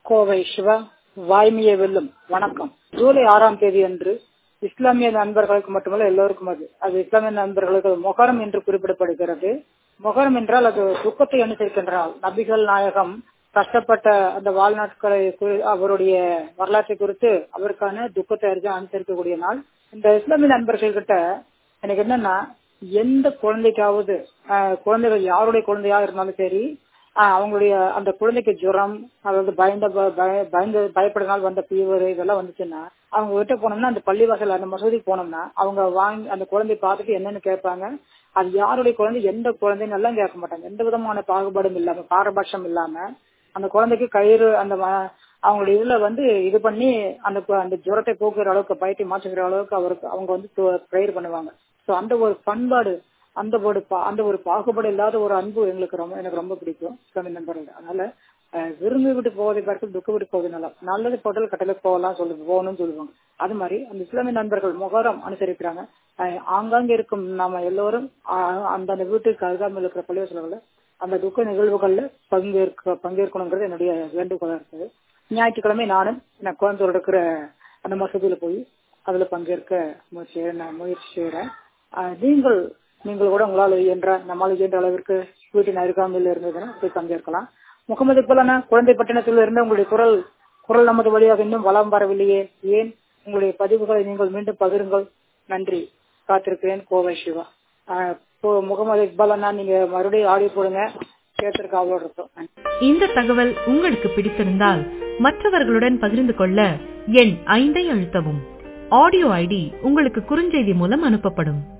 கோவை சிவா வாய்மையை வெல்லும் வணக்கம் ஜூலை ஆறாம் தேதி அன்று இஸ்லாமிய நண்பர்களுக்கு மட்டுமல்ல எல்லோருக்கும் அது அது இஸ்லாமிய நண்பர்களுக்கு மொஹரம் என்று குறிப்பிடப்படுகிறது மொஹரம் என்றால் அது துக்கத்தை அனுசரிக்கின்ற நாள் நபிகள் நாயகம் கஷ்டப்பட்ட அந்த வாழ்நாட்களை குறி- அவருடைய வரலாற்றை குறித்து அவருக்கான துக்கத்தை அறிஞ்சு அனுசரிக்கக்கூடிய நாள் இந்த இஸ்லாமிய நண்பர்கள் கிட்ட எனக்கு என்னன்னா எந்த குழந்தைக்காவது ஆஹ், குழந்தைகள் யாருடைய குழந்தையா இருந்தாலும் சரி ஆஹ், அவங்களுடைய அந்த குழந்தைக்கு ஜுரம் அதாவது பயந்த ப- பய- பயந்து பயப்படுறதுனால வந்த ஃபீவர் இதெல்லாம் வந்துச்சுன்னா அவங்க கிட்ட போனோம்னா அந்த பள்ளிவாசல் அந்த மசூதிக்கு போனோம்னா அவங்க வாங்கி அந்த குழந்தைய பார்த்துட்டு என்னன்னு கேட்பாங்க அது யாருடைய குழந்தை எந்த குழந்தைன்னு எல்லாம் கேட்க மாட்டாங்க எந்த விதமான பாகுபாடும் இல்லாம பாரபட்சம் இல்லாம அந்த குழந்தைக்கு கயிறு அந்த ம- அவங்களுடைய இதுல வந்து இது பண்ணி அந்த கு- அந்த ஜுரத்தை போக்குற அளவுக்கு பயத்தை மாற்றுகிற அளவுக்கு அவருக்கு அவங்க வந்து ப்ரேயர் பண்ணுவாங்க சோ அந்த ஒரு பண்பாடு அந்த ஒரு பா- அந்த ஒரு பாகுபாடு இல்லாத ஒரு அன்பு எங்களுக்கு ரொம்ப எனக்கு ரொம்ப பிடிக்கும் இஸ்லாமிய நண்பர்கள் அதனால அஹ், விரும்பி விட்டு போவதை பார்த்து துக்க விட்டு போவதை நல்லா நல்லது போட்டால் கட்டளை போகலாம் சொல்லு போகணும்னு சொல்லுவாங்க அது மாதிரி அந்த இஸ்லாமிய நண்பர்கள் முகரம் அனுசரிக்கிறாங்க அஹ், ஆங்காங்கே இருக்கும் நாம எல்லோரும் அஹ், அந்த அந்த வீட்டுக்கு அருகாமையில் இருக்கிற பள்ளிவாசல்களை அந்த துக்க நிகழ்வுகள்ல பங்கேற்க பங்கேற்கணுங்கிறது என்னுடைய வேண்டுகோளா இருக்குது ஞாயிற்றுக்கிழமை நானும் நான் கோயம்புத்தூர் இருக்கிற அந்த மசூதியில போய் அதுல பங்கேற்க முயற்சி செய்ய- நான் முயற்சி செய்யறேன் ஆஹ் நீங்கள் நீங்கள் கூட உங்களால் இயன்ற நம்மால் இயன்ற அளவிற்கு வீட்டின் அருகாமையில் இருந்ததுன்னா போய் பங்கேற்கலாம் முகமது இக்பலான குழந்தை பட்டினத்தில் இருந்து உங்களுடைய குரல் குரல் நமது வழியாக இன்னும் வளம் வரவில்லையே ஏன் உங்களுடைய பதிவுகளை நீங்கள் மீண்டும் பகிருங்கள் நன்றி காத்திருக்கிறேன் கோவை சிவா ஆஹ் இப்போ முகமது இக்பால் அண்ணா நீங்க மறுபடியும் ஆடியோ போடுங்க கேட்டிருக்க அவ்வளோ இருக்கும் நன்றி. இந்த தகவல் உங்களுக்கு பிடித்திருந்தால் மற்றவர்களுடன் பகிர்ந்து கொள்ள எண் ஐந்தை அழுத்தவும் ஆடியோ ஐடி உங்களுக்கு குறுஞ்செய்தி மூலம் அனுப்பப்படும்